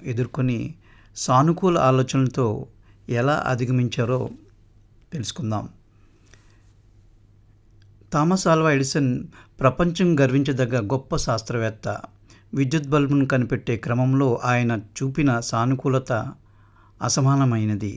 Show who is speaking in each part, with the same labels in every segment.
Speaker 1: ఎదుర్కొని సానుకూల ఆలోచనలతో ఎలా అధిగమించారో తెలుసుకుందాం థామస్ ఆల్వా ఎడిసన్ ప్రపంచం గర్వించదగ్గ గొప్ప శాస్త్రవేత్త విద్యుత్ బల్బును కనిపెట్టే క్రమంలో ఆయన చూపిన సానుకూలత అసమానమైనది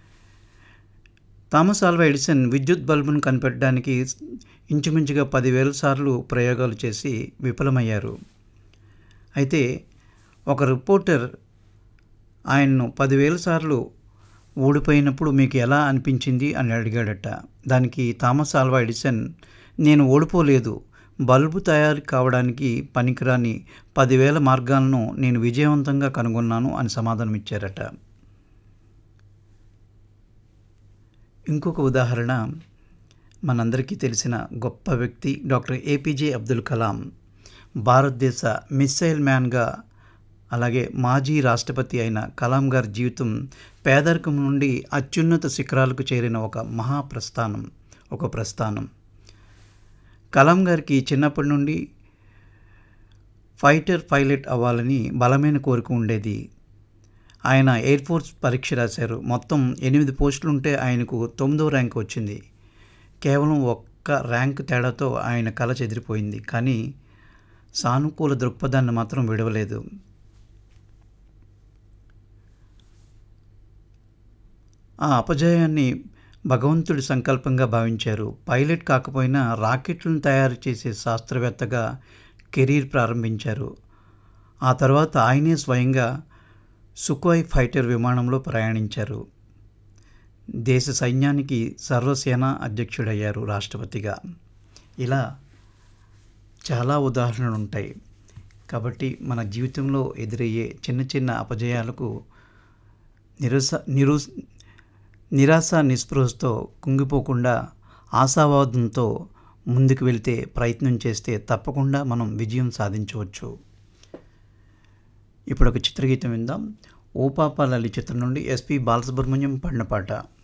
Speaker 1: థామస్ ఆల్వా ఎడిసన్ విద్యుత్ బల్బును కనిపెట్టడానికి ఇంచుమించుగా పదివేల సార్లు ప్రయోగాలు చేసి విఫలమయ్యారు అయితే ఒక రిపోర్టర్ ఆయన్ను పదివేల సార్లు ఓడిపోయినప్పుడు మీకు ఎలా అనిపించింది అని అడిగాడట దానికి థామస్ ఆల్వా ఎడిసన్ నేను ఓడిపోలేదు బల్బు తయారు కావడానికి పనికిరాని పదివేల మార్గాలను నేను విజయవంతంగా కనుగొన్నాను అని సమాధానం ఇచ్చారట ఇంకొక ఉదాహరణ మనందరికీ తెలిసిన గొప్ప వ్యక్తి డాక్టర్ ఏపీజే అబ్దుల్ కలాం భారతదేశ మిస్సైల్ మ్యాన్గా అలాగే మాజీ రాష్ట్రపతి అయిన కలాం గారి జీవితం పేదరికం నుండి అత్యున్నత శిఖరాలకు చేరిన ఒక మహాప్రస్థానం ఒక ప్రస్థానం కలాం గారికి చిన్నప్పటి నుండి ఫైటర్ పైలట్ అవ్వాలని బలమైన కోరిక ఉండేది ఆయన ఎయిర్ ఫోర్స్ పరీక్ష రాశారు మొత్తం ఎనిమిది పోస్టులు ఉంటే ఆయనకు తొమ్మిదో ర్యాంక్ వచ్చింది కేవలం ఒక్క ర్యాంక్ తేడాతో ఆయన కళ చెదిరిపోయింది కానీ సానుకూల దృక్పథాన్ని మాత్రం విడవలేదు ఆ అపజయాన్ని భగవంతుడి సంకల్పంగా భావించారు పైలట్ కాకపోయినా రాకెట్లను తయారు చేసే శాస్త్రవేత్తగా కెరీర్ ప్రారంభించారు ఆ తర్వాత ఆయనే స్వయంగా సుకోయ్ ఫైటర్ విమానంలో ప్రయాణించారు దేశ సైన్యానికి సర్వసేన అధ్యక్షుడయ్యారు రాష్ట్రపతిగా ఇలా చాలా ఉదాహరణలు ఉంటాయి కాబట్టి మన జీవితంలో ఎదురయ్యే చిన్న చిన్న అపజయాలకు నిరస నిరు నిరాశ నిస్పృహతో కుంగిపోకుండా ఆశావాదంతో ముందుకు వెళ్తే ప్రయత్నం చేస్తే తప్పకుండా మనం విజయం సాధించవచ్చు ఇప్పుడు ఒక చిత్రగీతం విందాం ఓ పాప లలి చిత్రం నుండి ఎస్పి బాలసుబ్రహ్మణ్యం పాడిన పాట